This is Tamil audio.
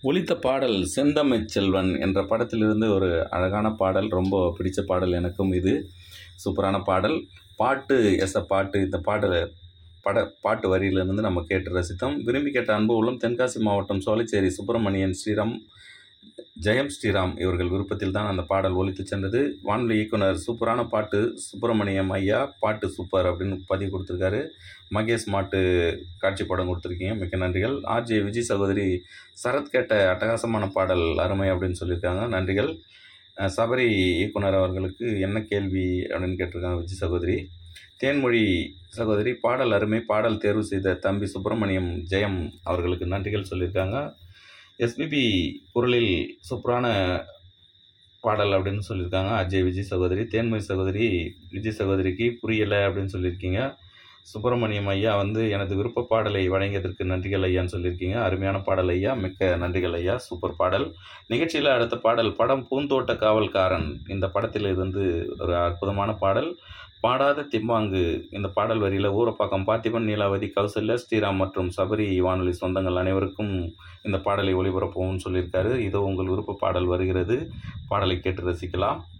ஒலித்த பாடல் செந்தமிழ் செல்வன் என்ற படத்திலிருந்து ஒரு அழகான பாடல் ரொம்ப பிடிச்ச பாடல் எனக்கும் இது சூப்பரான பாடல் பாட்டு எஸ் அ பாட்டு இந்த பாடல் பட பாட்டு வரியிலிருந்து நம்ம கேட்டு ரசித்தோம் விரும்பி கேட்ட அன்பு உள்ளம் தென்காசி மாவட்டம் சோலைச்சேரி சுப்பிரமணியன் ஸ்ரீராம் ஜெயம் ஸ்ரீராம் இவர்கள் விருப்பத்தில் தான் அந்த பாடல் ஒலித்து சென்றது வானொலி இயக்குனர் சூப்பரான பாட்டு சுப்பிரமணியம் ஐயா பாட்டு சூப்பர் அப்படின்னு பதிவு கொடுத்துருக்காரு மகேஷ் மாட்டு காட்சி படம் கொடுத்துருக்கீங்க மிக்க நன்றிகள் ஆர்ஜே விஜய் சகோதரி சரத் கேட்ட அட்டகாசமான பாடல் அருமை அப்படின்னு சொல்லியிருக்காங்க நன்றிகள் அஹ் சபரி இயக்குனர் அவர்களுக்கு என்ன கேள்வி அப்படின்னு கேட்டிருக்காங்க விஜய் சகோதரி தேன்மொழி சகோதரி பாடல் அருமை பாடல் தேர்வு செய்த தம்பி சுப்பிரமணியம் ஜெயம் அவர்களுக்கு நன்றிகள் சொல்லியிருக்காங்க எஸ்பிபி குரலில் சூப்பரான பாடல் அப்படின்னு சொல்லியிருக்காங்க அஜய் விஜய் சகோதரி தேன்மொழி சகோதரி விஜய் சகோதரிக்கு புரியலை அப்படின்னு சொல்லியிருக்கீங்க சுப்பிரமணியம் ஐயா வந்து எனது விருப்ப பாடலை வழங்கியதற்கு நன்றிகள் ஐயான்னு சொல்லியிருக்கீங்க அருமையான பாடல் ஐயா மிக்க நன்றிகள் ஐயா சூப்பர் பாடல் நிகழ்ச்சியில் அடுத்த பாடல் படம் பூந்தோட்ட காவல்காரன் இந்த படத்தில் இருந்து ஒரு அற்புதமான பாடல் பாடாத திம்பாங்கு இந்த பாடல் வரியில் ஊரப்பாக்கம் பார்த்திபன் நீலாவதி கௌசல்யா ஸ்ரீராம் மற்றும் சபரி வானொலி சொந்தங்கள் அனைவருக்கும் இந்த பாடலை ஒளிபரப்பவும் சொல்லியிருக்காரு இதோ உங்கள் விருப்ப பாடல் வருகிறது பாடலை கேட்டு ரசிக்கலாம்